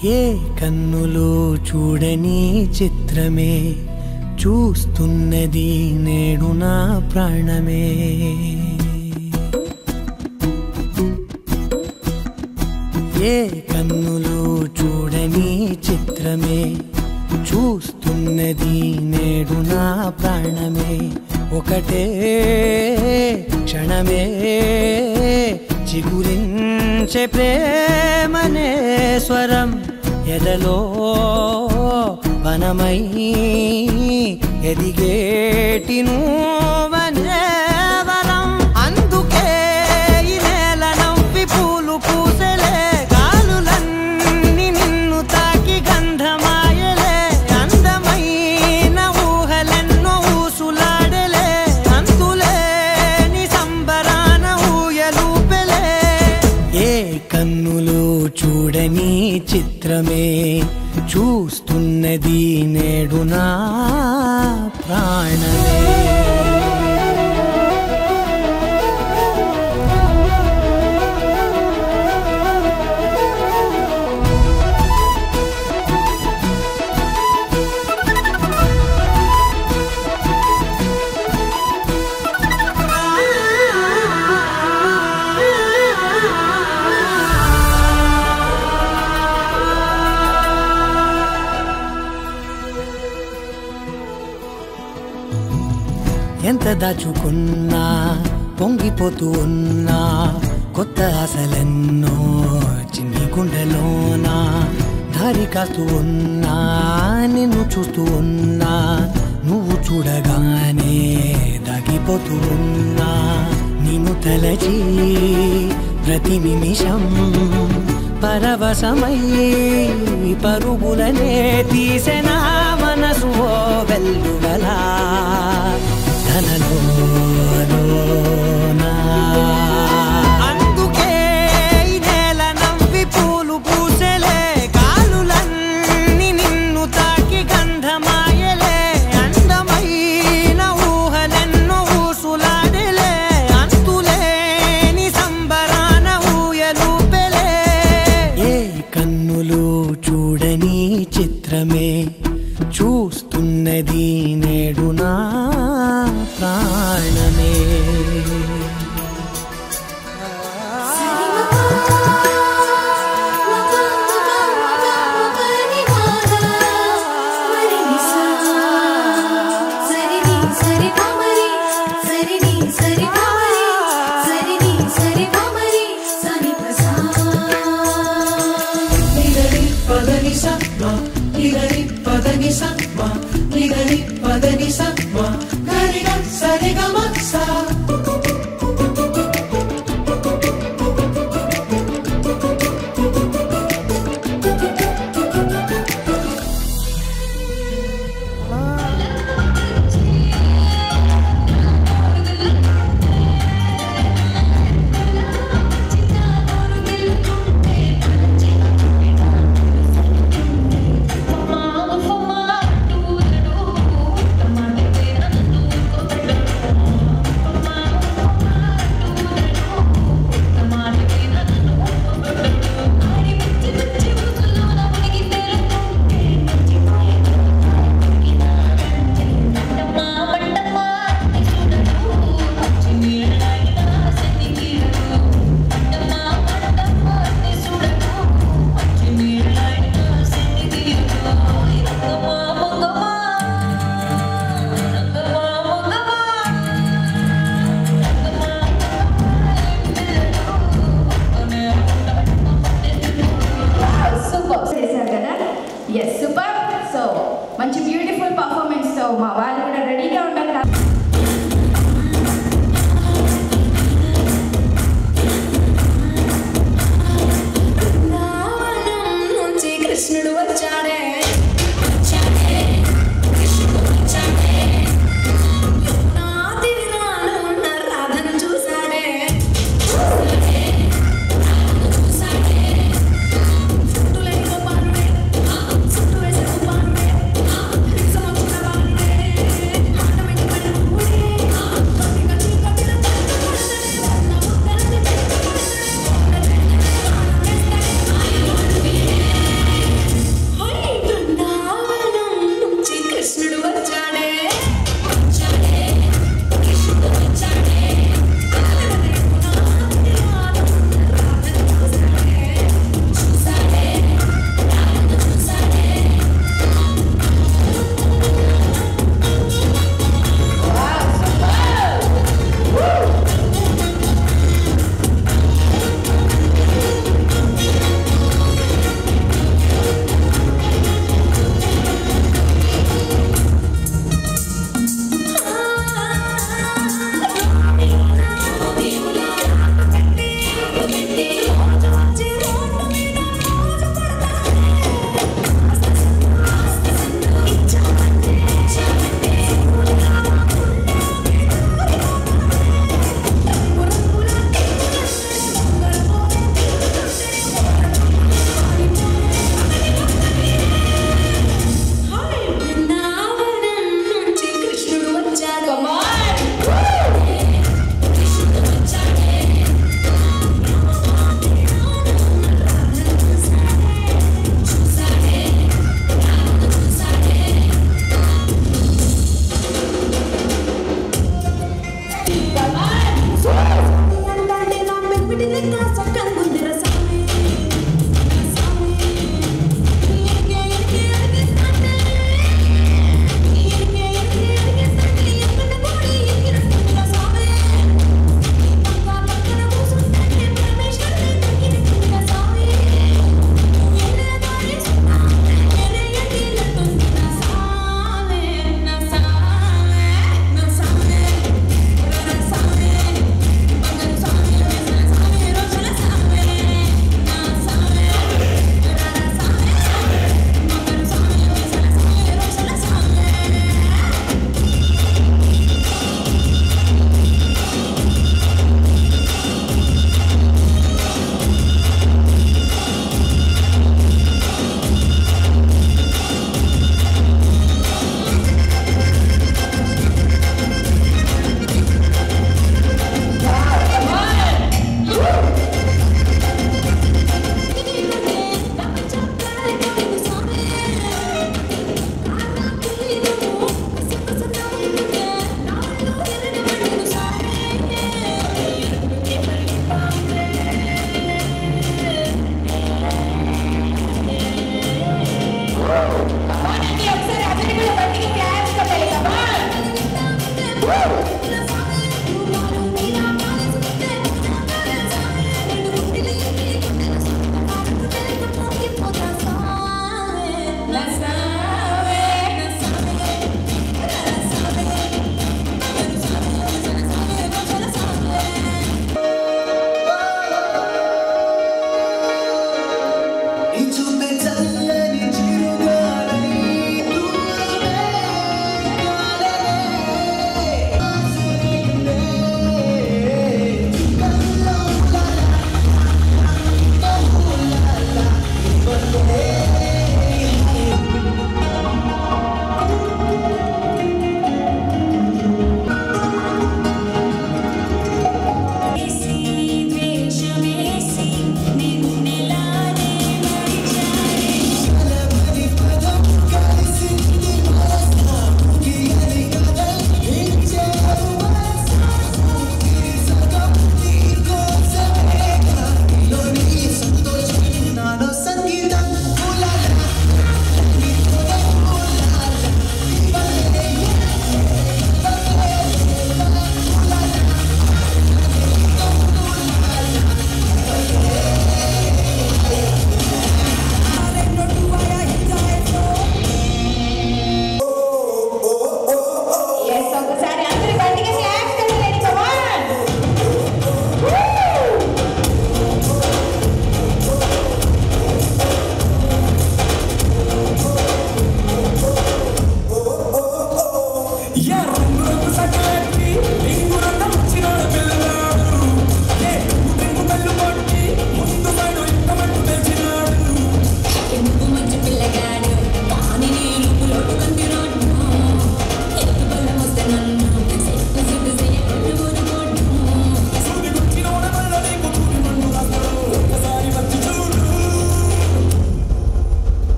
ఏ కన్నులు చూడని చిత్రమే చూస్తున్నది నేడు నా ప్రాణమే ఏ కన్నులు చూడని చిత్రమే చూస్తున్నది నేడు నా ప్రాణమే ఒకటే క్షణమే చిగురించే ప్రేమనే స్వరం ఎదలో వనమై ఎదిగేటి నువ్వనే వరం అందుకే ఈ నేల నవ్వి పూలు పూసెలే గాలులన్నీ నిన్ను తాకి గంధమాయలే అందమైన ఊహలెన్నో ఊసులాడలే అంతులేని సంబరాన ఊయలూపెలే ఏ కన్నులు చూడని చిత్రమే చూస్తున్నది నేడు నా ప్రాణమే ఎంత దాచుకున్నా పొంగిపోతూ ఉన్నా కొత్త ఆశలెన్నో చిన్ని గుండెలోనా దారి కాస్తూ ఉన్నా నిన్ను చూస్తూ ఉన్నా నువ్వు చూడగానే దాగిపోతూ ఉన్నా నిన్ను తలచి ప్రతి నిమిషం పరవశమై పరుగులనే తీసెన మనసు ఓ వెల్లువలా తనలోనా అందుకే ఈ నేల నవ్వి పూలు పూసెలే కాలులన్నీ నిన్ను తాకి గంధమాయలే అందమైన ఊహలెన్నో ఊసులాడలే అంతులేని సంబరాన ఊయలూపెలే ఏ కన్నులు చూడని చిత్రమే చూస్తున్నది నేడు నా ప్రాణమే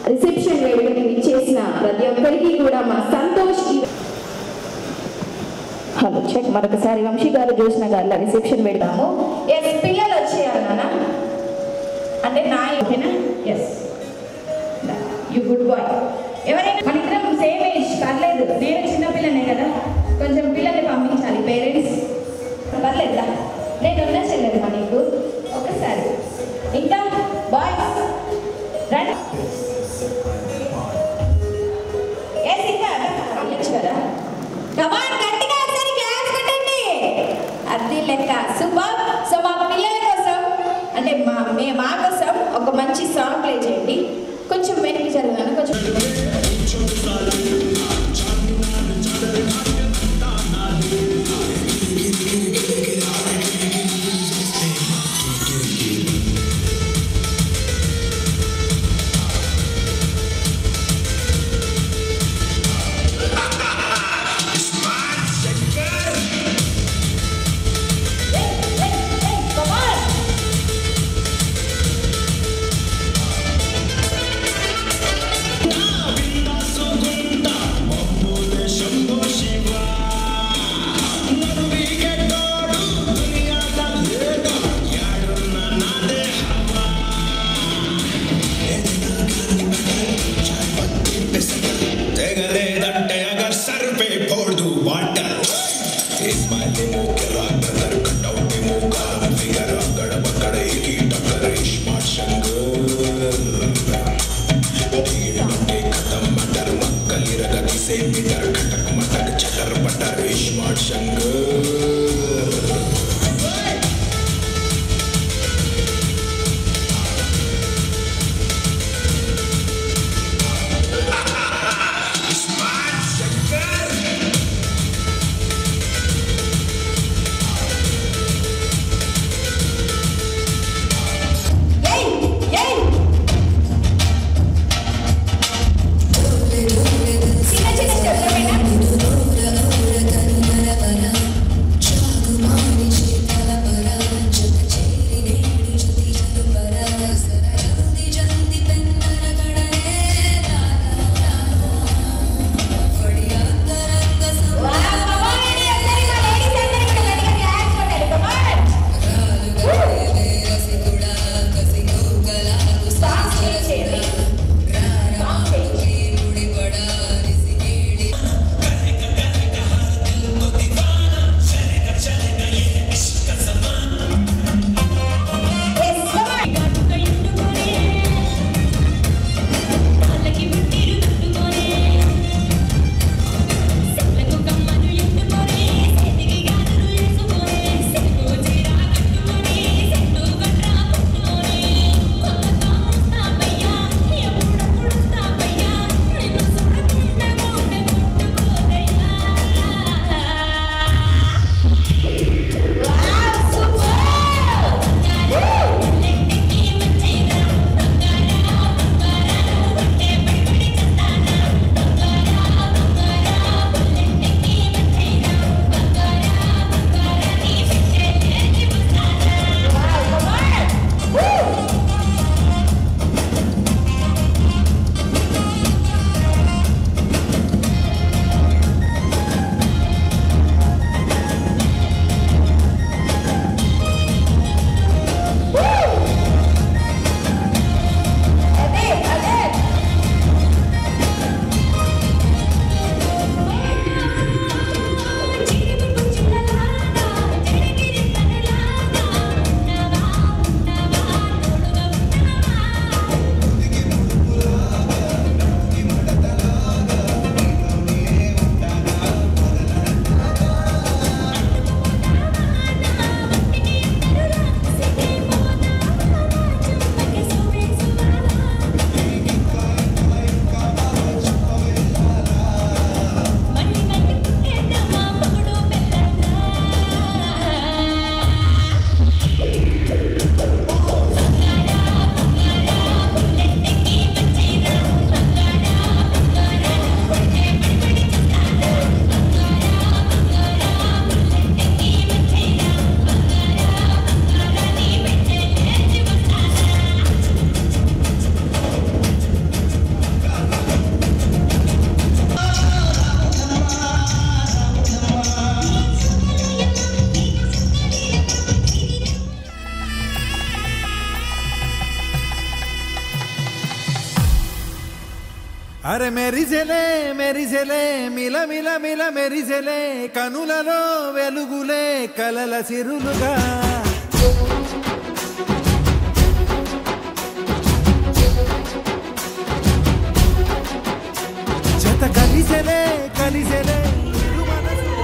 రిసెప్షన్ వేడుకని ఇచ్చేసిన ప్రతి ఒక్కరికి కూడా మా సంతోష్ ఈ- హలో చెక్ మరొకసారి వంశీ గారు జోష్న గారు రిసెప్షన్ పెడతాము ఎస్ పిల్లలు వచ్చేయాలి నాన్న అంటే నా ఓకేనా ఎస్ యు గుడ్ బాయ్ ఎవరైనా మన ఇద్దరం సేమ్ ఏజ్ పర్లేదు నేను చిన్నపిల్లనే కదా కొంచెం పిల్లల్ని పంపించాలి పేరెంట్స్ పర్లేదా నేను ఉన్నా చెల్లెదు మా నీకు ఒకసారి ఇంకా బాయ్స్ రండి ఎస్ ఇంకా వెళ్ళొచ్చు కదా కమాన్ గట్టిగా ఒకసారి క్లాస్ కొట్టండి అది లెక్క సూపర్ సో మా పిల్లల కోసం అంటే మా మే మా కోసం ఒక మంచి సాంగ్ ప్లే చేయండి కొంచెం వెనక్కి జరగాను కొంచెం అరే మెరిసెలే మెరిసెలే మిల మిల మిల మెరిసెలే కనులలో వెలుగులే కలల సిరులుగా జత కలిసెలే కలిసెలే ఇరు మనసులు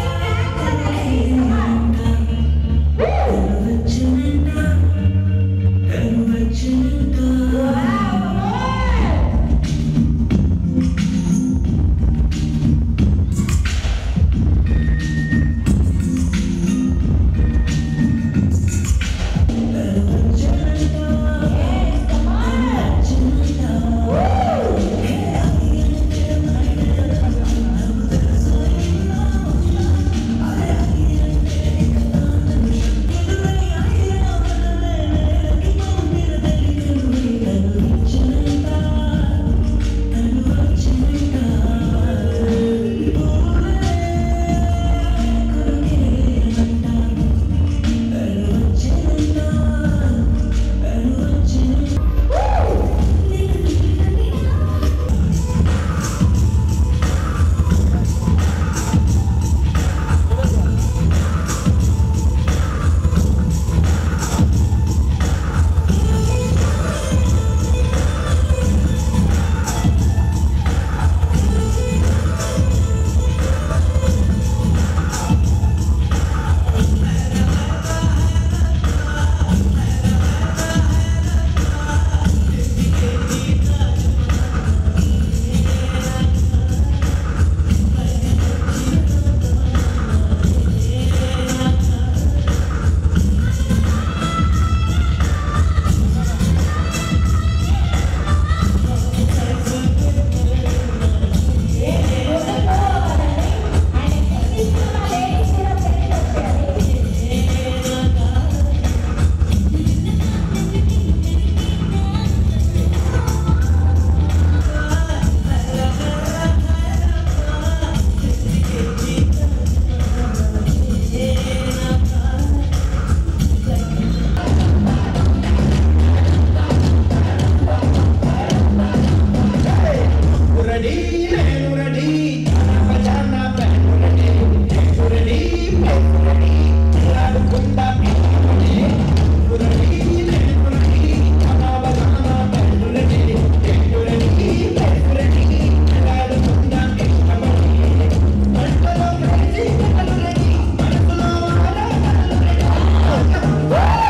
రెడీ నేను రెడీ జానా బ్యాండ్ రెడీ నేను రెడీ నేను రెడీ ఆడుకుందా రెడీ రెడీ నేను రెడీ జానా బజానా బ్యాండ్ రెడీ నేను రెడీ నేను రెడీ ఆడుకుందా రెడీ మంటలో రెడీ కలలు రెడీ మనసులో ఆరాధనలు రెడీ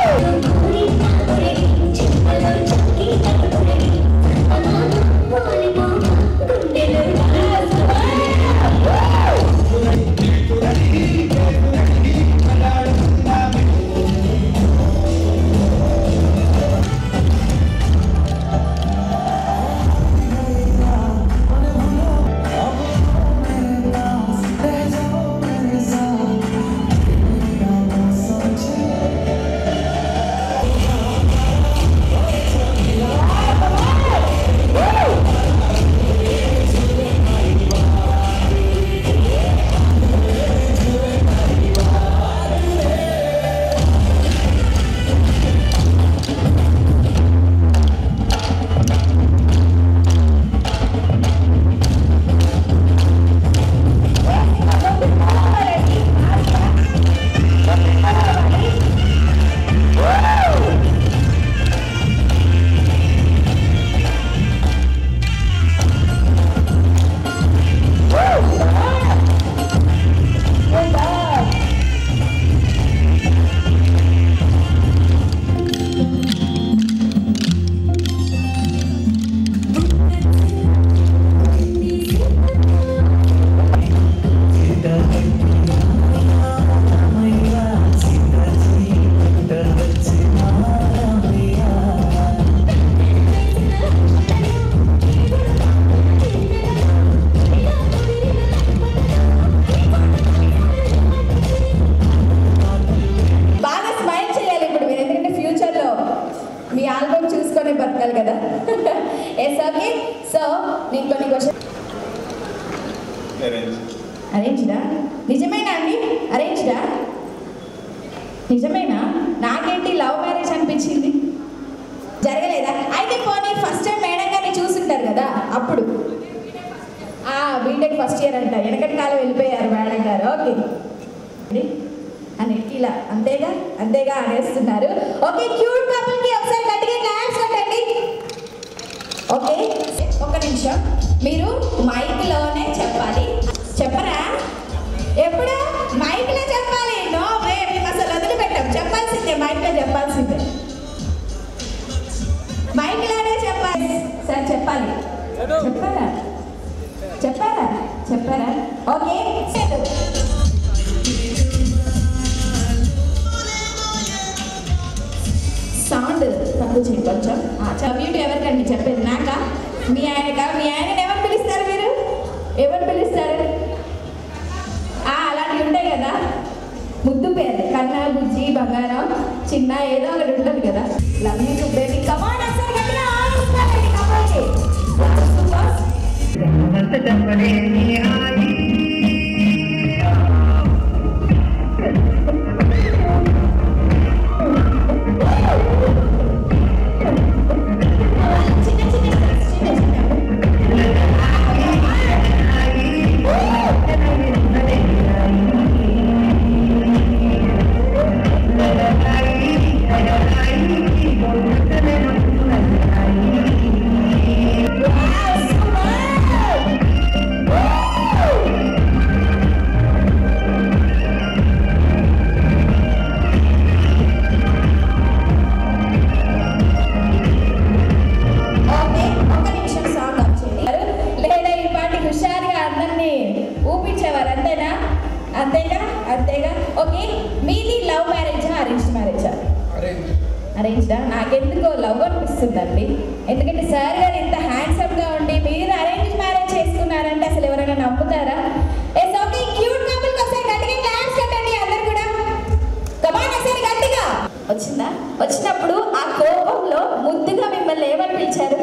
బాగా స్మైల్ చేయాలి ఇప్పుడు మీరు ఎందుకంటే ఫ్యూచర్లో మీ ఆల్బమ్ చూసుకొని బతకాలి కదా ఎస్ ఓకే సో నేను కొన్ని క్వశ్చన్ అరేంజ్డా నిజమేనా అండి అరేంజ్డా నిజమేనా నాకేంటి లవ్ మ్యారేజ్ అనిపించింది జరగలేదా అయితే పోనీ ఫస్ట్ టైం మేడం గారిని చూసుంటారు కదా అప్పుడు బీటెక్ ఫస్ట్ ఇయర్ అంట వెనకటి కాలం వెళ్ళిపోయారు మేడం గారు ఓకే అని ఇలా అంతేగా అంతేగా అనేస్తున్నారు ఓకే క్యూట్ కపుల్ కి ఒకసారి గట్టిగా క్లాప్స్ కొట్టండి ఓకే ఒక నిమిషం మీరు మైక్ లోనే చెప్పాలి చెప్పరా ఎప్పుడు మైక్ లో చెప్పాలి నో వే మేము అసలు వదిలిపెట్టాం చెప్పాల్సిందే మైక్ లో చెప్పాల్సిందే మైక్ లోనే చెప్పాలి సార్ చెప్పాలి చెప్పారా చెప్పారా చెప్పారా ఓకే సౌండ్ తక్కువ చేయండి కొంచెం మ్యూట్ ఎవరికండి చెప్పేది నాకా మీ ఆయనకా మీ ఆయన ఎవరు పిలుస్తారు మీరు ఎవరు పిలుస్తారు ఆ, అలాంటివి ఉంటాయి కదా ముద్దు పేరు కన్నా బుజ్జి బంగారం చిన్న ఏదో ఒకటి ఉంటుంది కదా love you too baby come on అసలు గట్టిగా ఆడిస్తారండి కమాండి చిన్న చిన్న చిన్న చిన్న ఓకే ఒక నిమిషం సాంగ్ ఆఫ్ చేయండి లేదా ఈ పాటి హుషారుగా అందరినీ ఊపించేవారు అంతేనా అంతేగా అంతేగా ఓకే మీది లవ్ మ్యారేజా అరేంజ్ మ్యారేజా అరేంజ్డా నాకెందుకో లవ్ అనిపిస్తుందండి ఎందుకంటే సార్ గారు ఇంత హ్యాండ్సమ్ గా ఉండి మీరు అరేంజ్ మ్యారేజ్ చేసుకున్నారంటే అసలు ఎవరైనా నమ్ముతారా ఎస్ ఓకే క్యూట్ కపుల్ ఒకసారి గట్టిగా క్లాప్స్ కట్టండి అందరు కూడా కమాన్ ఒకసారి గట్టిగా వచ్చిందా వచ్చినప్పుడు ఆ కోపంలో ముద్దుగా మిమ్మల్ని ఏమని పిలిచారు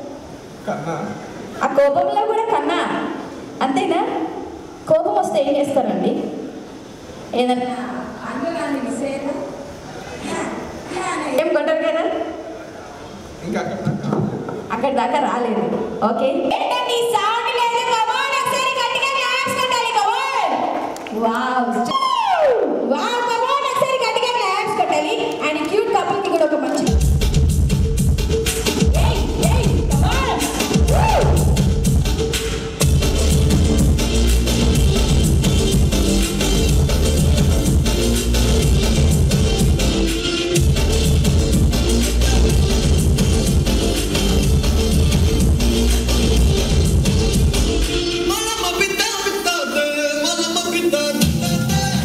ఆ కోపంలో కూడా కన్నా అంతేనా కోపం వస్తే ఏం చేస్తారండి ఏదన్నా అంగలాన్ని మిస్ అయ్యారా ఏం కొట్టరు కదా అక్కడ దాకా రాలేదు ఓకే ఏంటండి సౌండ్ లేదు కమాన్ ఒకసారి గట్టిగా క్లాప్స్ కొట్టాలి కమాన్ వావ్ వావ్ కమాన్ ఒకసారి గట్టిగా క్లాప్స్ కొట్టాలి అండ్ క్యూట్ కపుల్ కి కూడా ఒక మంచి ఏయ్ ఏయ్ కమాన్ Malama pinta pinta de, malama pinta pinta de.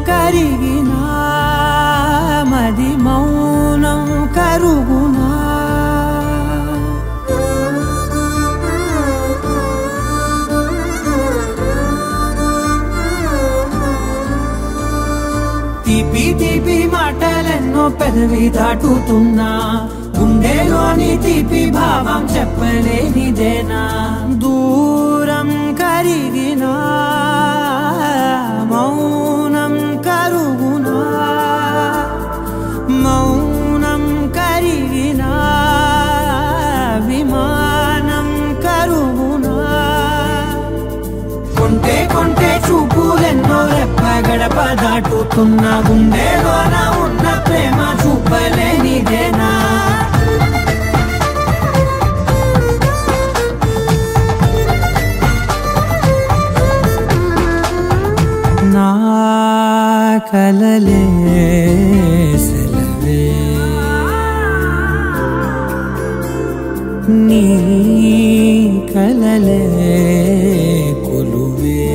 కరిగినా మది మౌనం కరుగునా తీపి తీపి మాటలెన్నో పెదవి దాటుతున్నా గుండెలోని తీపి భావం చెప్పలేనిదేనా దూరం కరిగినా మౌనం కరుగునా మౌనం కరిగినా విమానం కరుగునా కొంటే కొంటే చూపులెన్నో రెప్ప గడప దాటుతున్న గుండెలోన ఉన్న ప్రేమ చూపలేనిదేనా నా కలలే సెలవే నీ కలలే కొలువే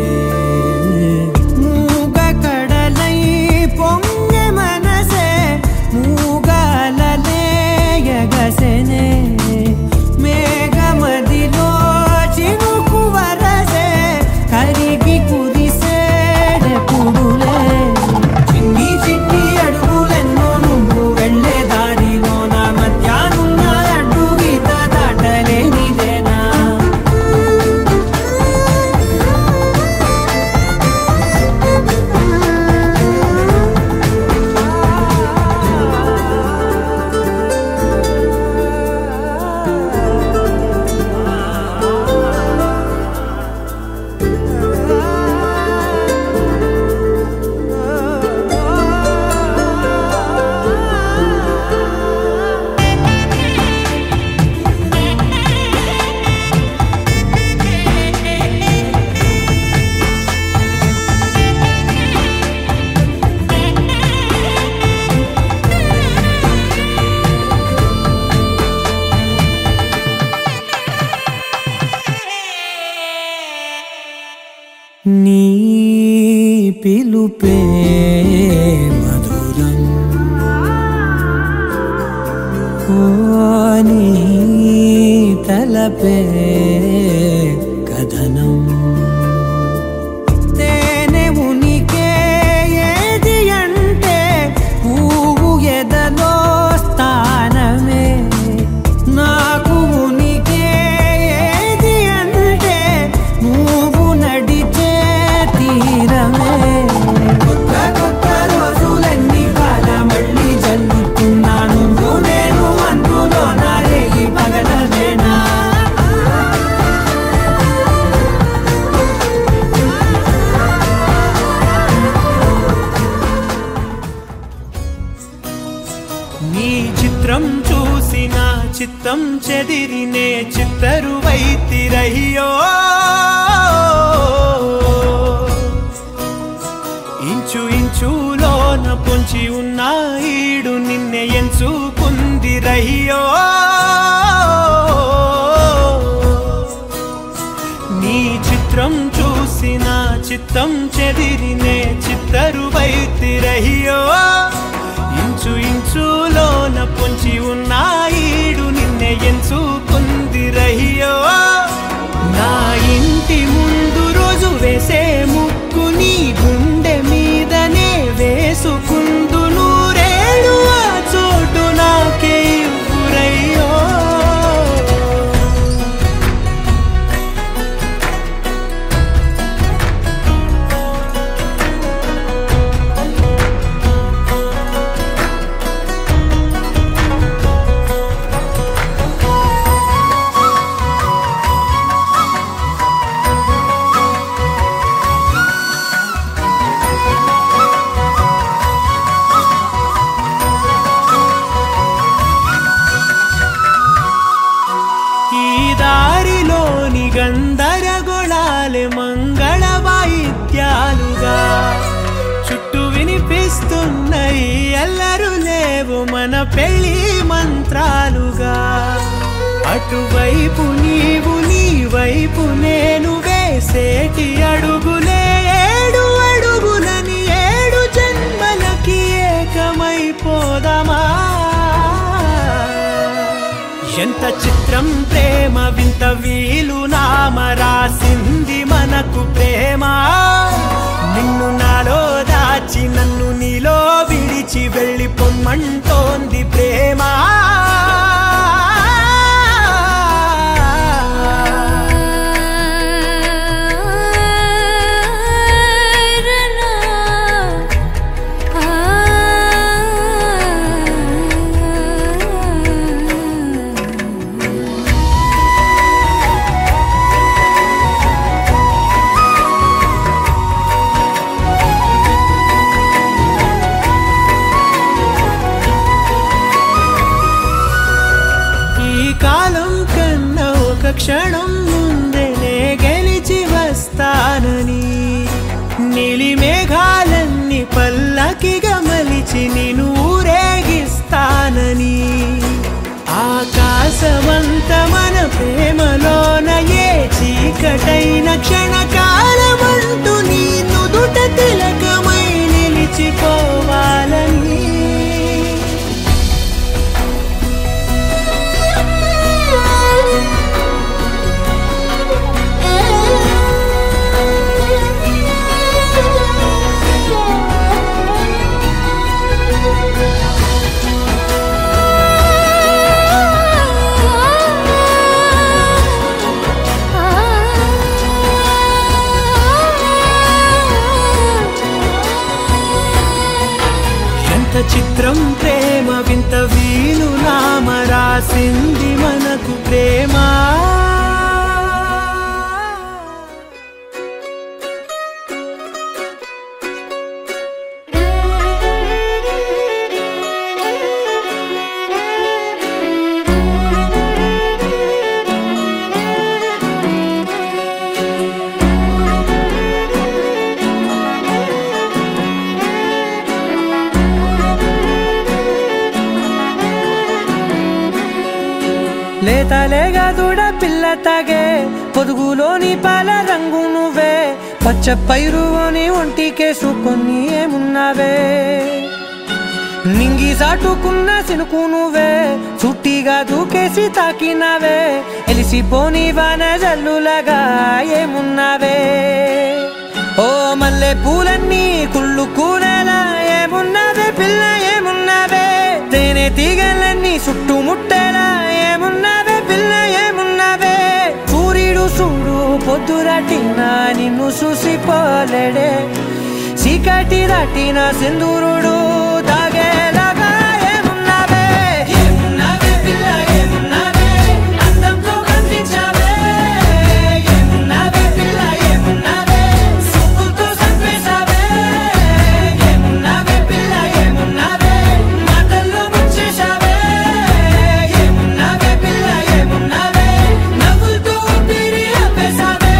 మూగ కడలై పొంగె మనసే మూగలలే ఎగసెనే మేఘమదిలో చినుకు వరసే కరిగి కురిసేడెప్పుడులే చిన్ని చిన్ని అడుగులెన్నో నువ్వు వెళ్ళే దారిలో నా మధ్యాహ్నున్న అడ్డు గీత దాటలేనిదేనా నీ పిలుపే మధురం ఓ నీ తలపే కథనం తేనె ఉనికే ఏది అంటే పువ్వు ఎదలో స్థానమే నాకు ఉనికే ఏది అంటే నువ్వు నడిచే తీరమే కొత్త కొత్త రోజులన్నీ కాల మళ్ళీ జల్లుతున్నాను నువ్వు నేను అందులో నా రేగి పగలవేనా నీ చిత్రం చూసిన చిత్తం చెదిరినే చిత్తరు వైతిరయ్యో ఇంచు ఇంచులోన పొంచి ఉన్న ఈడు నిన్నే ఎంచుకుంది రయ్యో నీ చిత్రం చూసిన చిత్తం చెదిరినే చిత్తరు వైతిరయ్యో ఇంచు ఇంచులోన పొంచి ఉన్న ఈడు నిన్నే ఎంచుకుంది రయ్యో నా ఇంటి ముందు రోజు వేసే ముక్కు నీ గుండె మీదనే వేసుకుందు నూరేడు ఆ చోటు నాకే ఇవ్వురయ్యో ఈ దారిలోని గందరగోళాలే మంగళ వాయిద్యాలుగా చుట్టూ వినిపిస్తున్నాయి ఎల్లరు లేవు మన పెళ్లి మంత్రాలుగా అటువైపు నీవు నీ వైపు నేను వేసేటి అడుగులే ఏడు అడుగులని ఏడు ఎంత చిత్రం ప్రేమ వింత వీలు నామ రాసింది మనకు ప్రేమ నిన్ను నాలో దాచి నన్ను నీలో విడిచి వెళ్ళి పొమ్మంటోంది ప్రేమ ఈ కాలం కన్నా ఒక క్షణం ముందేనే గెలిచి వస్తానని నీలి మేఘాలన్నీ పల్లకిగా మలిచి నేను ఊరేగిస్తానని ఆకాశమంత మన ప్రేమలోన ఏ చీకటైన క్షణకాలమంటూ నీ నుదుట తిలకమై నిలిచిపోవాలని ఎంత చిత్రం ప్రేమ వింత వీలు నామ రాసింది మనకు ప్రేమ లేత లేగా దూడ పిల్ల తాగే పొదుగులోని పాల రంగు నువ్వే పచ్చ పైరుని ఒంటికేసుకొని ఏమున్నావే నింగి సాటుకున్న సినుకు నువ్వే చుట్టిగా దూకేసి తాకినావే ఎలిసిపోని వాన జల్లులగా ఏమున్నావే ఓ మల్లె పూలన్నీ కుళ్ళు కూరలా ఏమున్నావే పిల్ల ఏమున్నావే తేనె తీగలన్నీ చుట్టుముట్టేలా ఏమున్నావే పిల్ల ఏమున్నావే సూర్యుడు చూడు పొద్దురటిన నిన్ను చూసిపోలేడే చీకటి దాటిన సింధూరుడు తాగేలాగా ఏమున్నావే ఏమున్నావే పిల్ల ఏమున్నావే అందంతో కనిపించావే ఏమున్నావే పిల్ల ఏమున్నావే సుక్కుతో చంపేశావే ఏమున్నావే పిల్ల ఏమున్నావే మాటల్లో ముంచేశావే ఏమున్నావే పిల్ల ఏమున్నావే నవ్వులతో ఊపిరి ఆపేశావే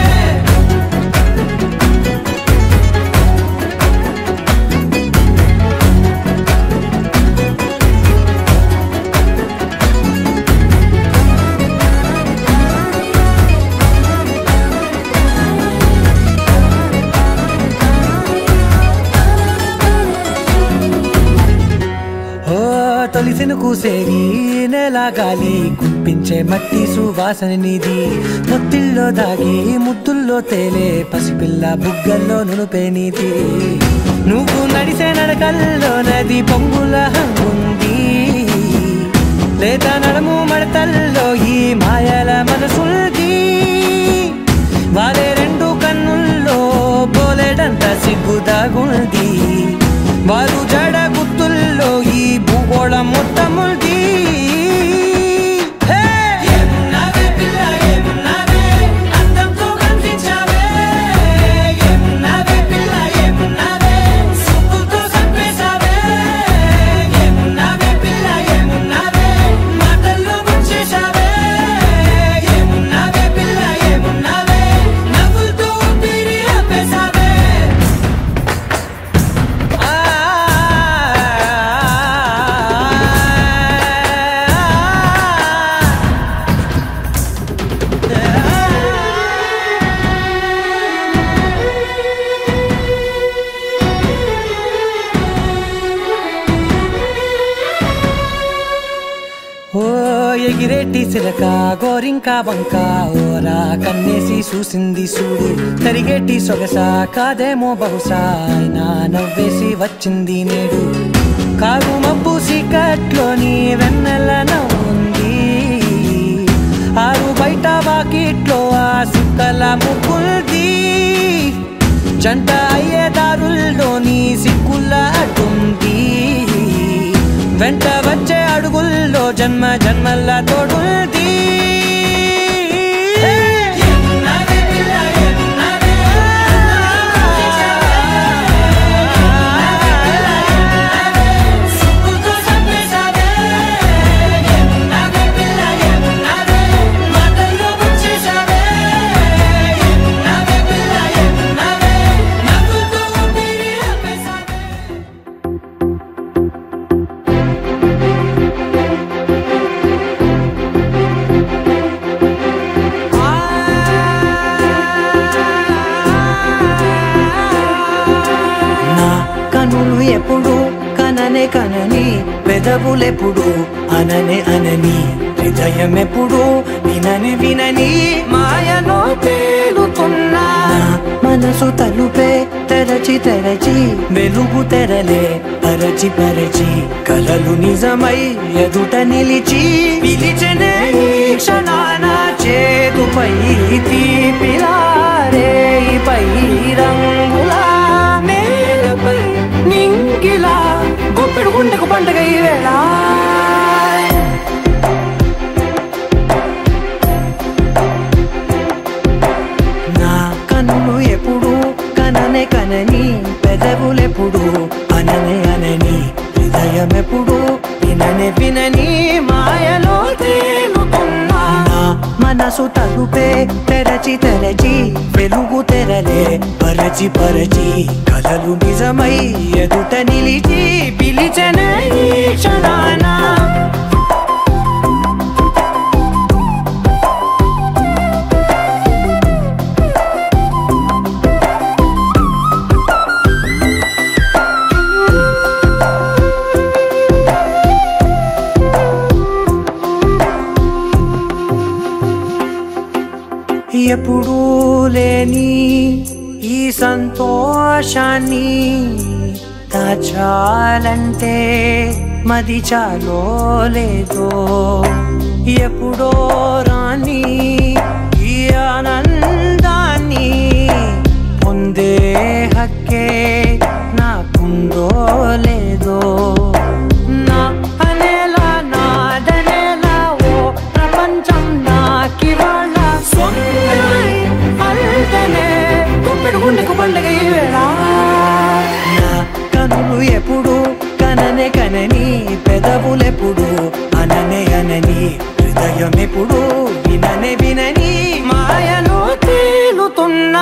ఓ తొలిసిన కూసేగి నెల గాలి కుప్పించే మట్టి సువాసన నీది ముత్తిల్లో దాగి ముద్దుల్లో తేలే పసిపిల్ల బుగ్గల్లో నునుపే నీది నువ్వు నడిసే నడకల్లో నది పొంగుల హంగుంది లేత నడము మడతల్లో ఈ మాయల మనసుల్ది వారే రెండు కన్నుల్లో పోలేడంత సిగ్గుదాగుంది వారు జడ గుర్తుల్లో ఈ భూగోళం మొత్తముల్ది హే! ఏమున్నావే పిల్ల, ఏమున్నావే? అందంతో కనిపించావే. ఏమున్నావే పిల్ల, ఏమున్నావే? సుక్కుతో చంపేశావే. ఏమున్నావే పిల్ల, ఏమున్నావే? మాటల్లో ముంచేశావే. ఏమున్నావే పిల్ల, ఏమున్నావే? నవ్వులతో ఊపిరి ఆపేశావే. ఆ ఎగిరేటి సిలక గోరింక వంక ఓరా కన్నేసి చూసింది చూడు తరిగేటి సొగస కాదేమో బహుశా అయినా నవ్వేసి వచ్చింది నేడు కారు మబ్బు సీకట్లోని వెన్నెల నవ్వుంది ఆరు బయట వాకిట్లో ఆ సుక్కల ముగ్గుల్ది జంట అయ్యే దారుల్లోని సిక్కుల అడ్డుంది వెంట వచ్చే అడుగుల్లో జన్మ జన్మల తోడుంది ఎన్నవే పిల్ల ఎన్నవే సుక్కుతో చంపేశావే ఎన్నవే పిల్ల ఎన్నవే మాటల్లో ముంచేశావే ఎన్నవే పిల్ల ఎన్నవే నవ్వుతో ఊపిరి ఆపేశావే నా కనులు ఎప్పుడు కననే కనని పెదవులెప్పుడు అననే అనని హృదయం ఎప్పుడు వినని వినని మాయలో తేలుతున్నా నా మనసు తలుపే తెరచి తెరచి వెలుగు తెరలే పరచి పరచి కలలు నిజమై ఎదుట నిలిచి పిలిచనే ఈ క్షణాన చేతుపై తీపిలారే పై రంగులా నేలపై నింగిలా గుప్పెడు గుండెకు పండగ ఈ వేళ నా కన్నులు ఎప్పుడు కననే కనని పెదవులెప్పుడు అననే అనని హృదయం ఎప్పుడు విననే వినని మాయలో తేలుతున్నా నా మనసు తలుపే తెరచి తెరచి వెలుగు తెరలే పరచి పరచి కలలు నిజమై ఎదుట నిలిచి పిలిచనే ఈ క్షణానా ఎప్పుడూ లేని ఈ సంతోషాన్ని దాచాలంటే మది చాలో లేదో ఎప్పుడో రాని ఈ ఆనందాన్ని పొందే హక్కే నాకుందో లేదో నా అనేలా నాదనేలా ఓ ప్రపంచం నాకివాళ్ళ సొంతమై అల్దనే గుప్పెడు గుండెకు పండగ ఈ వేళ నా కనులు ఎప్పుడు కననే కనని పెదవులెప్పుడు అననే అనని హృదయం ఎప్పుడు విననే వినని మాయలో తేలుతున్నా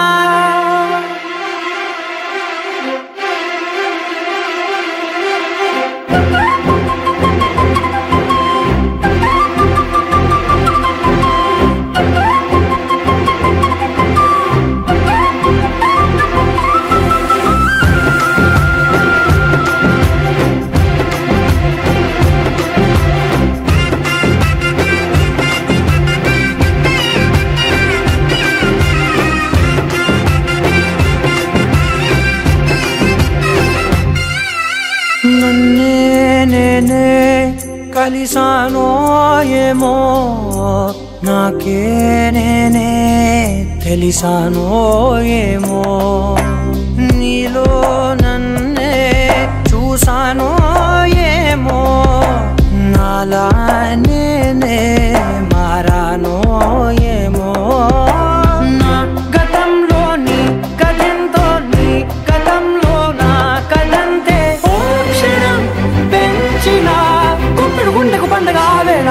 నన్నే నేనే కలిసానో ఏమో నాకే నేనే తెలిసానో ఏమో నీలో నన్నే చూసానో ఏమో నాలా నేనే మారానో ఏమో నా గతంలోని కథంతో నీ గతంలో నా కథంతే ఓ క్షణం పెంచిన గుప్పెడు గుండెకు పండగ వేళ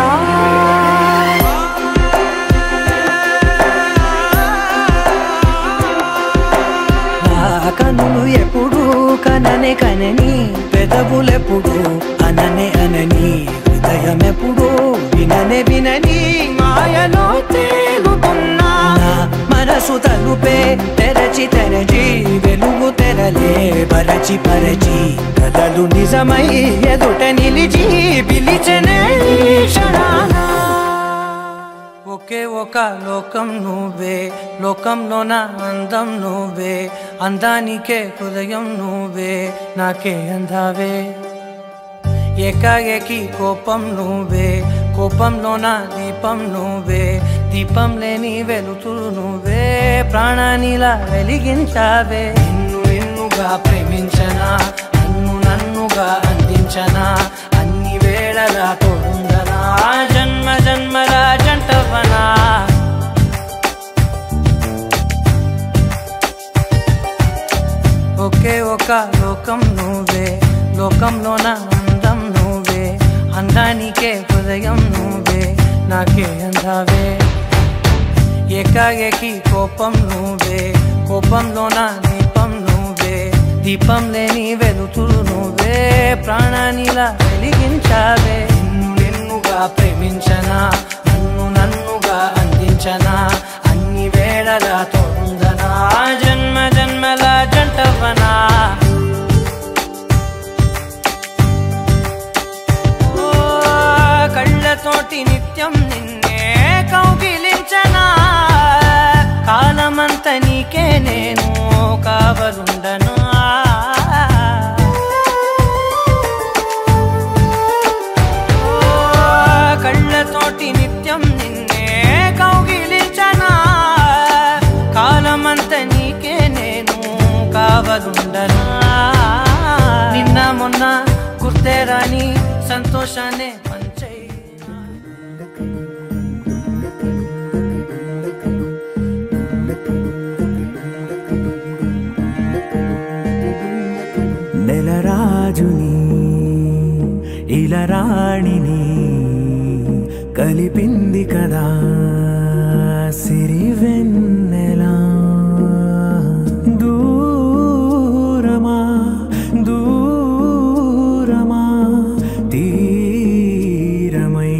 నా కనులు ఎప్పుడు కననే కనని పెదవులెప్పుడు అననే అనని హృదయం ఎప్పుడు విననే వినని మాయలో తేలుతున్నా నా మనసు తలుపే తెరచి తెరచి వెలుగు తెరలే పరచి పరచి కలలు నిజమై ఎదుట నిలిచి పిలిచనే ఈ క్షణాన ఒకే ఒక లోకం నువ్వే లోకంలో నా అందం నువ్వే అందానికే హృదయం నువ్వే నాకే అందావే ఏకాఏకి కోపం నువ్వే కోపంలో నా దీపం నువ్వే దీపం లేని వెలుతురు నువ్వే ప్రాణానిలా వెలిగించావే నిన్ను నిన్నుగా ప్రేమించనా నన్ను నన్నుగా అందించనా అన్ని వేళలా తోడుందనా జన్మ జన్మల జంటవనా ఒకే ఒక లోకం నువ్వే లోకంలో నా అందం నువ్వే అందానికే హృదయం నువ్వే నాకే అందావే ఏకాఏకి కోపం నువ్వే కోపంలో నా దీపం నువ్వే దీపం లేని వెలుతురు నువ్వే ప్రాణానిలా వెలిగించావే నిన్ను నిన్నుగా ప్రేమించనా నన్ను నన్నుగా అందించనా అన్ని వేళలా తోడుందనా జన్మ జన్మల జంటవనా ఓ, కళ్ళతోటి నిత్యం నిన్నే కౌగిలించనా కాలమంత నీకే నేను కావలుండనా ఓ, కళ్ళతోటి నిత్యం నిన్నే కౌగిలించనా కాలమంత నీకే నేను కావలుండనా నిన్న మొన్న గుర్తే రాని సంతోషాన్ని పంచై నెలరాజుని ఇలరాణిని కలిపింది కదా సిరి వెన్నెలా దూరమా దూరమా తీరమై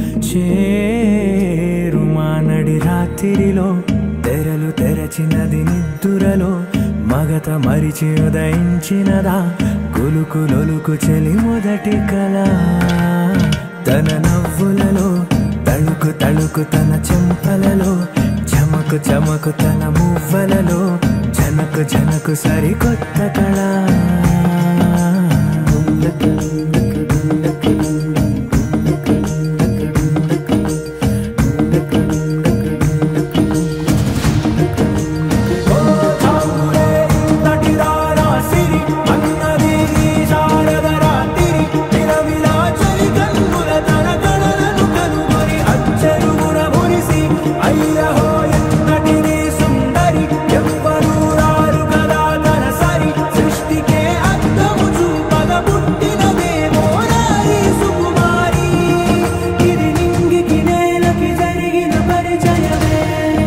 చేరుమా నడి రాత్రిలో తెరలు తెరచినది నిద్దురలో మగత మరిచి ఉదయించినదా కులుకు లొలుకు చెలి మొదటి కళ తన నవ్వులలో తళుకు తళుకు తన చెంపలలో చమకు చమకు తన మువ్వలలో జనకు జనకు సరికొత్త కళ సృష్టికే అర్థము చూపగ పుట్టినదేమో నారీ సుకుమారి ఇది నింగికి నేలకి జరిగిన పరిచయమే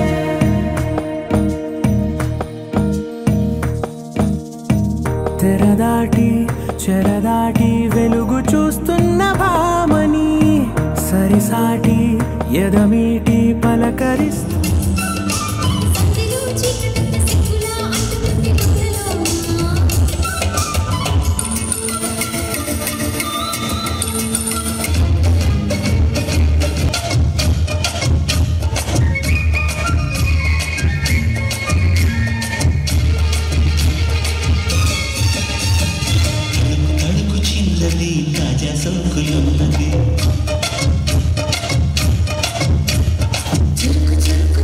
తెరదాటి చెరదాటి వెలుగు చూస్తున్న భామని సరిసాటి ఎదమీటి పలకరిస్తూ సంధిలో చీకటంత సిగ్గులా అంటుకుంది గుండెలో కడుకు చిన్నది తాజా సోకులున్నది చురుకు చురుకు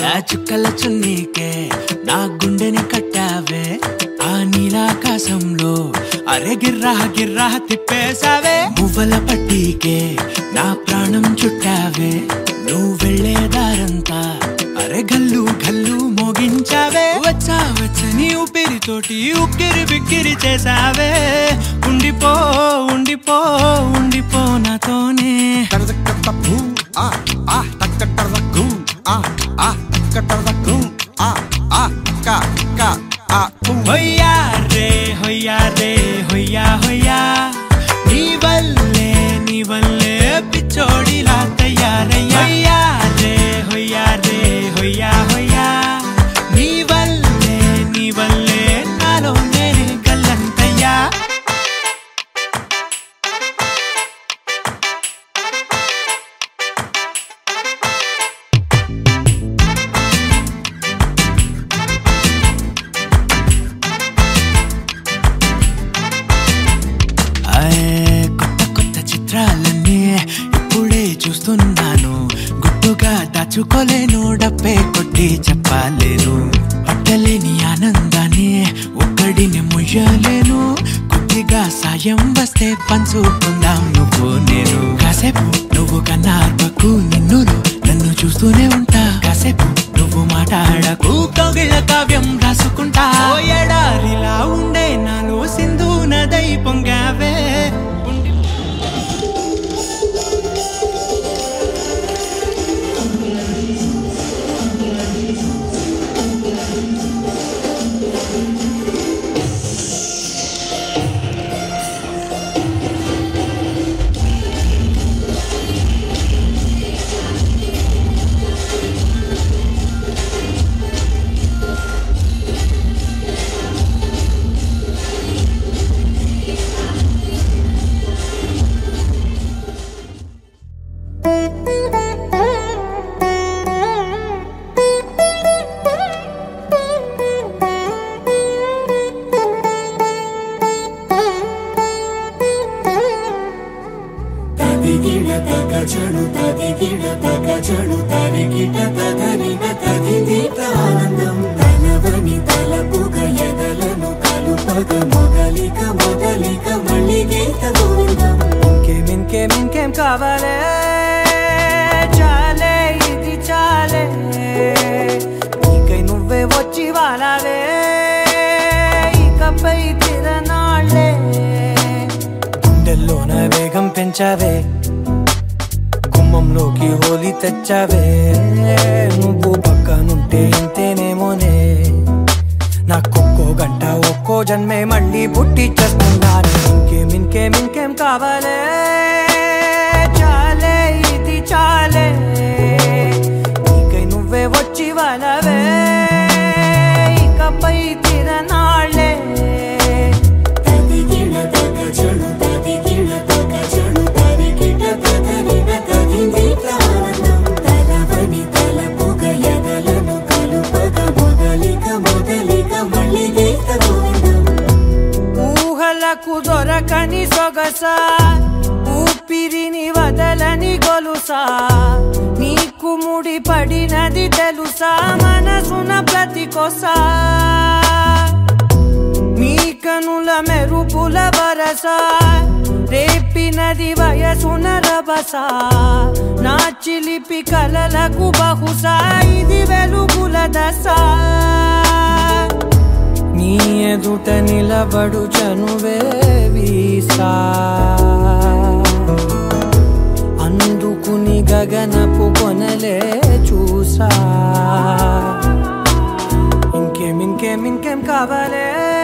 నా చుక్కల చున్నీకే నా గుండెని కట్టావే ఆ నీలాకాశంలో అరే గిర్రా గిర్రా తిప్పేశావే మువ్వల పట్టీకే నా ప్రాణం చుట్టావే నువ్వు వెళ్ళే దారంతా అరే గల్లు గల్లు మోగించావే వచ్చా వచ్చని ఊపిరితోటి ఉక్కిరి బిక్కిరి చేసావే ఉండిపో ఉండిపో ఉండిపో నాతోనే హొయ్యా రే హొయ్యా రే హొయ్యా హొయ్యా నీ వల్లే నీ వల్లే పిచ్చోడిలా తయారయ్యా హొయ్యా రే హొయ్యా రే హొయ్యా హొయ్యా నీ వల్లే నీ వల్లే నాలో నేనే గల్లంతయ్యా ఆయే కొత్త కొత్త చిత్రాలన్నీ ఇప్పుడే చూస్తున్నాను గుట్టుగా దాచుకోలేను డబ్బే కొట్టి చెప్పలేను పట్టలేని ఆనందాన్ని ఒక్కడిని ముయ్యలేను కొద్దిగా సాయం వస్తే పంచుకుందాం నువ్వు నేను కాసేపు నువ్వు కన్నా అర్పకు నిన్ను నన్ను చూస్తూనే ఉంటా కాసేపు నువ్వు మాట్లాడకు కౌగిళ్ళ కావ్యం రాసుకుంటా ఓ ఎడారిలా ఉండే నాలో సింధు నదై పొంగావే ఉండి తదిగిడ తగ చెడు తదిగిడ తగ చెడు తరిగిట తగరిన తదిదీత ఆనందం తలవని తలపుగ ఎదలను కలుపగ మొదలిక మొదలిక మళ్ళీ గీత గోవిందం ఇంకేం ఇంకేం ఇంకేం కావాలే చాలే ఇది చాలే నీకై నువ్వే వచ్చి వాలావే ఇకపై తిరనాళ్ళే గుండెల్లోన వేగం పెంచావే గుమ్మంలోకి హోలీ తెచ్చావే నువ్వు పక్కనుంటే ఇంతేనేమోనే నాకొక్కో గంట ఒక్కో జన్మే మళ్ళీ పుట్టి చేస్తున్నాను ఇంకేం ఇంకేం ఇంకేం కావాలే చాలే ఇది చాలే నీకై నువ్వే వచ్చి వాళ్ళవే ఇకపై తిరనాళ్ళే తదిగిడ తగ చెడు తదిగిడ తగ చెడు తరిగిట తగరిన తదిదీత ఆనందం తలవని తలపుగ ఎదలను కలుపగ మొదలిక మొదలిక మళ్ళీ గీత గోవిందం ఊహలకు దొరకని సొగస ఊపిరిని వదలని గొలుసా నీకు ముడి పడినది తెలుసా మనసున ప్రతి కొసా నీ కనుల మెరుపుల వరస రేపినది వయసున రభస నా చిలిపి కలలకు బహుశా ఇది వెలుగుల దశ నీ ఎదుట నిలబడు చనువే వీసా అందుకుని గగనపు కొనలే చూసా ఇంకేం ఇంకేం ఇంకేం కావాలే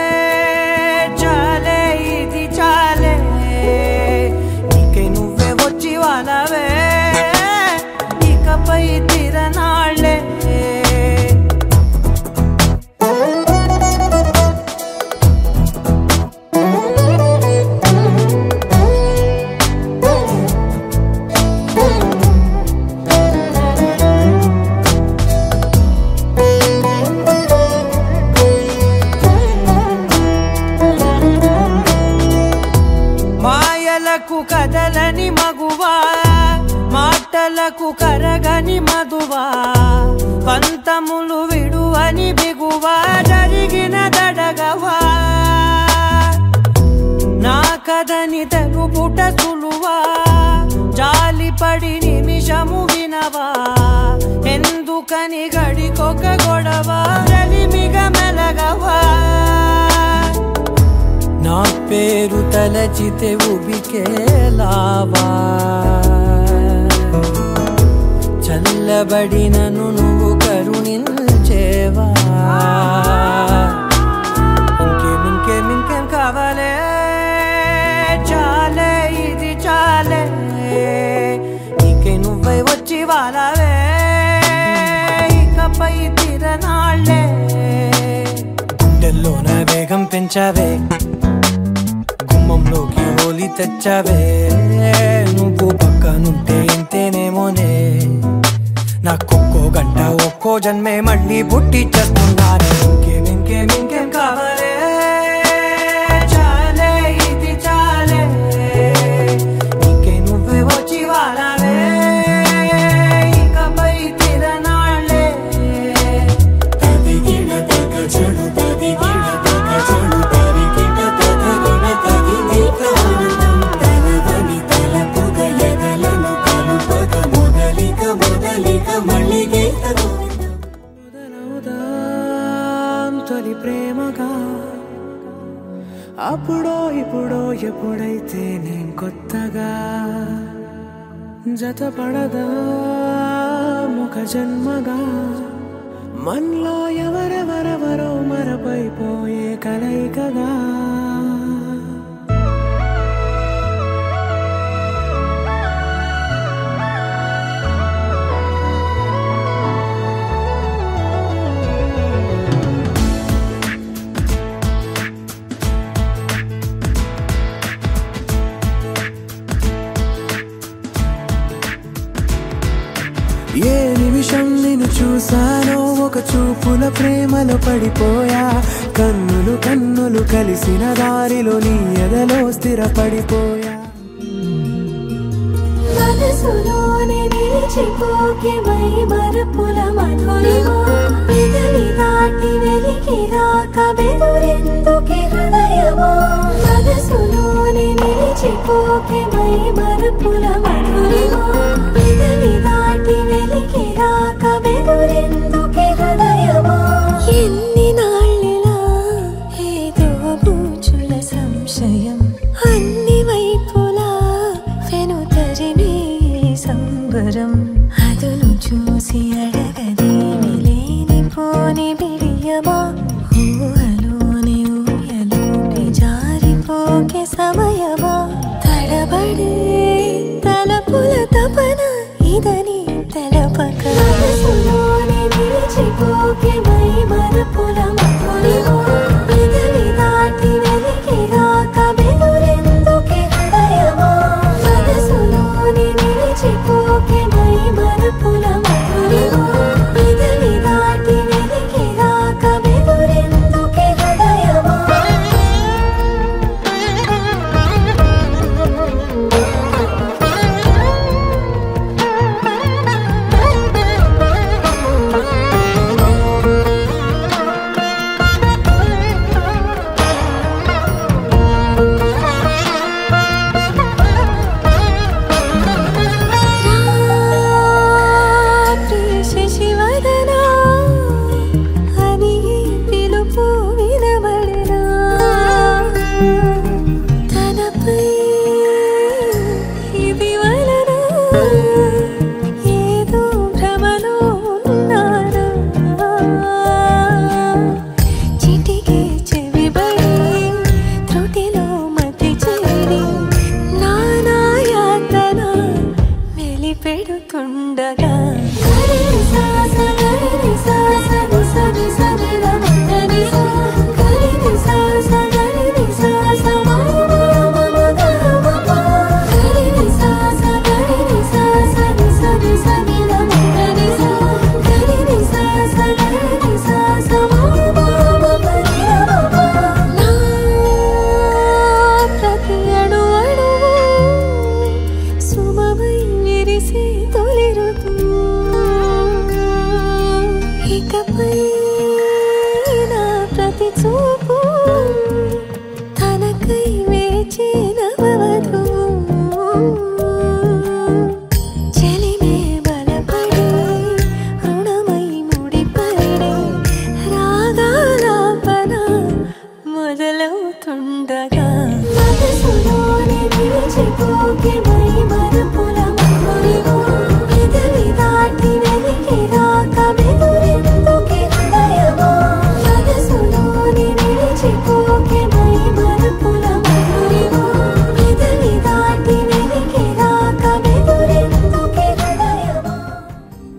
చాలే ఇది చాలే నీకై నువ్వే వచ్చి వాళ్ళవే ఇకపై తిరనాళ్ళే మాయలకు కదలని మగువా మాటలకు కరగని మధువా పంత ఆగని తెలుపుట సులువా జాలిపడి నిమిషము వినవా ఎందుకని గడికొక గొడవ రవిమిగ మెలగవా నా పేరు తలచితే ఉబికేలావా చల్లబడినను నువ్వు కరుణించేవా ఇంకేం ఇంకేం ఇంకేం కావాలే చాలే ఇది చాలే నీకే నువ్వై వచ్చి వాళ్ళవే ఇకపై తిరనాళ్ళే గుండెల్లోన వేగం పెంచావే గుమ్మంలోకి హోలీ తెచ్చావే నువ్వు పక్కనుంటే ఇంతేనేమోనే నాకొక్కో గంట ఒక్కో జన్మే మళ్ళీ పుట్టి చేస్తున్నాను ఇంకేం ఇంకేం ఇంకేం కావాలే చాలే ఇది చాలే నీకే నువ్వే వచ్చి వాళ్ళవే ఇకపై తిరనాళ్ళే తదిగిన తగ చెడు తదిగిన తగ చెడు తరిగిన తదగిన తగిని ప్రాణం తలవని తలపుగ ఎదలను కలుపగ మొదలిక మొదలిక మళ్ళీగీత మొదలవుదాం తొలి ప్రేమగా అప్పుడో ఇప్పుడో ఎప్పుడైతే నేను కొత్తగా జతపడదా ముఖ జన్మగా మనలో ఎవరెవరెవరో మరపైపోయే కలయికగా ఏ నిమిషం నిన్ను చూసానో ఒక చూపుల ప్రేమలో పడిపోయా కన్నులు కన్నులు కలిసిన దారిలో నీ ఎదలో స్థిరపడిపోయా మనసులోనే నిలిచిపోకే మై మరపుల మధురిమా పెదవి దాటి వెలికి రాక బెదురెందుకే హృదయమా మనసులోనే నిలిచిపోకే మై మరపుల మధురిమా పెదవి దాటి వెలికి రాక బెదురెందుకే హృదయమా ఎన్ని నాళ్ళిలా ఏదో బూచుల సంశయం అన్ని వైపులా వెనుతరినే సంబరం అదును చూసి అడగదేమి లేనిపోని బిడియమా ఊహలోని ఊయలోకి జారిపోకే సమయమా తడబడే తలపుల తపన ఇదని తెలపక మనసులోనే నిలిచిపోకే మై మరపుల మధురిమా పెదవి దాటి వెలికి రాక బెదురెందుకే హృదయమా మనసులోనే నిలిచిపోకే మై మరపుల మధురిమా పెదవి దాటి వెలికి రాక బెదురెందుకే హృదయమా రాత్రి శశివదనా అని పిలుపు వినబడరా తనపై ఇది వలన ఏదో భ్రమలో ఉన్నారా చిటికే చెవిబడి త్రుటిలో మతి చేరి నానా యాతన వెలిపెడుతుండగా గరి సాస గరి సాస నిస నిస నిల మదని సా గరి సాస గరి సాస మమ మమ గమ ప గరి సాస గరి సాస నిస నిస నిల మదని సా గరి సాస గరి సాస మమ మమ గరి రమ నా ప్రతి అణు అణువు సుమమై విరిసే తొలి ఋతువు ఇకపై నా ప్రతి చూపు తనకై వేచిన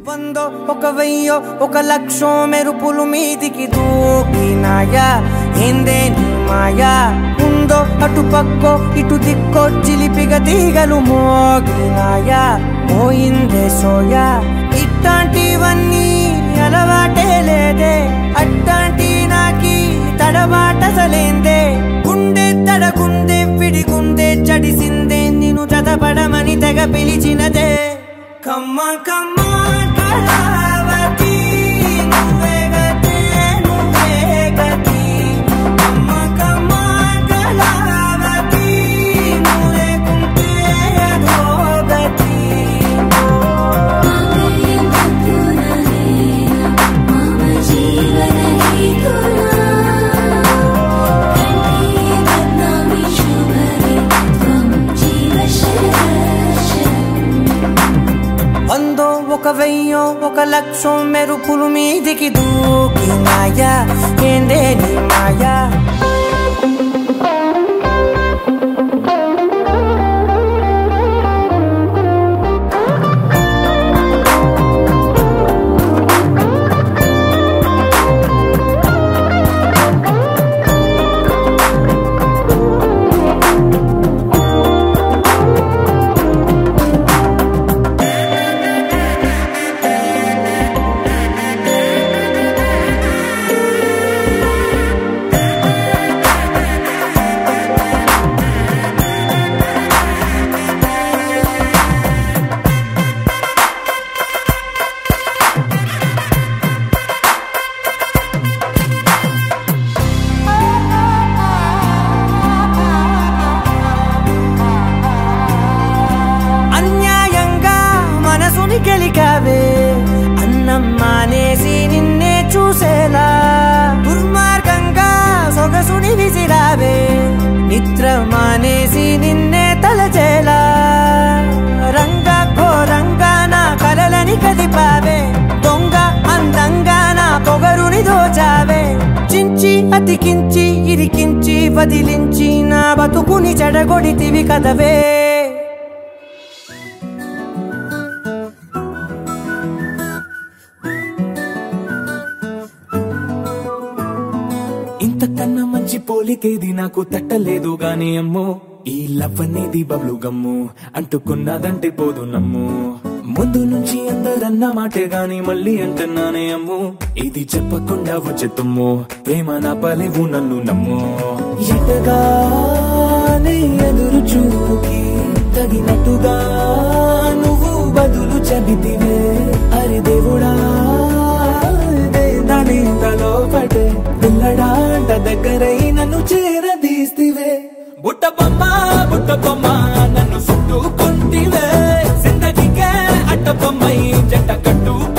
వందో ఒక వెయ్యో ఒక లక్షో మెరుపులు మీదికి దూకినాయా ఏందే నీ మాయా ఉందో అటు పక్కో ఇటు దిక్కో చిలిపిగ తీగలు మోగినాయా పోయిందే సోయా ఇట్లాంటివన్నీ అలవాటే లేదే అట్లాంటి నాకి తడబాటసలేందే గుండె తడగుందే విడిగుందే చడిసిందే నిన్ను చదపడమని తెగ పిలిచినదే కమ్మ కమ్మ కళావతి నువ్వే గతే నువ్వే గతి కమ్మ కమ్మ కళావతి నువ్వు లేకుంటే అధోగతి వందో ఒక వెయ్యో ఒక లక్షో మెరుపులు మీదికి దూకినాయా ఏందే నీ మాయా అన్యాయంగా మనసుని గెలికావే అన్నం మానేసి నిన్నే చూసేలా దుర్మార్గంగా సొగసుని విసిరావే నిద్ర మానేసి నిన్నే తలచేలా రంగ ఘోరంగా నా కలలని కదిపావే దొంగ అందంగా నా పొగరుని దోచావే చించి అతికించి ఇరికించి వదిలించి నా బతుకుని చెడగొడితివి కదవే ఇంతకన్నా మంచి పోలికేది నాకు తట్టలేదు గాని అమ్మో ఈ లవ్ అనేది బబ్లు గమ్ము అంటుకున్నదంటే పోదు నమ్ము ముందు నుంచి అందరన్న మాటే గాని మళ్ళీ అంటున్నానే అమ్ము ఇది చెప్పకుండా వచ్చే తుమ్ము ప్రేమ నా పలేవు నన్ను నమ్ము ఎటగానే ఎదురు చూకి తగినట్టుగా నువ్వు బదులు చెబితివే అరి దేవుడా దాని తలో పడే పిల్లడాంట దగ్గరై నన్ను చేరదీస్తివే బుట్ట బొమ్మ బుట్ట బొమ్మ నన్ను చుట్టుకుంటివే జిందగీకే అట్ట బొమ్మై జంట కట్టు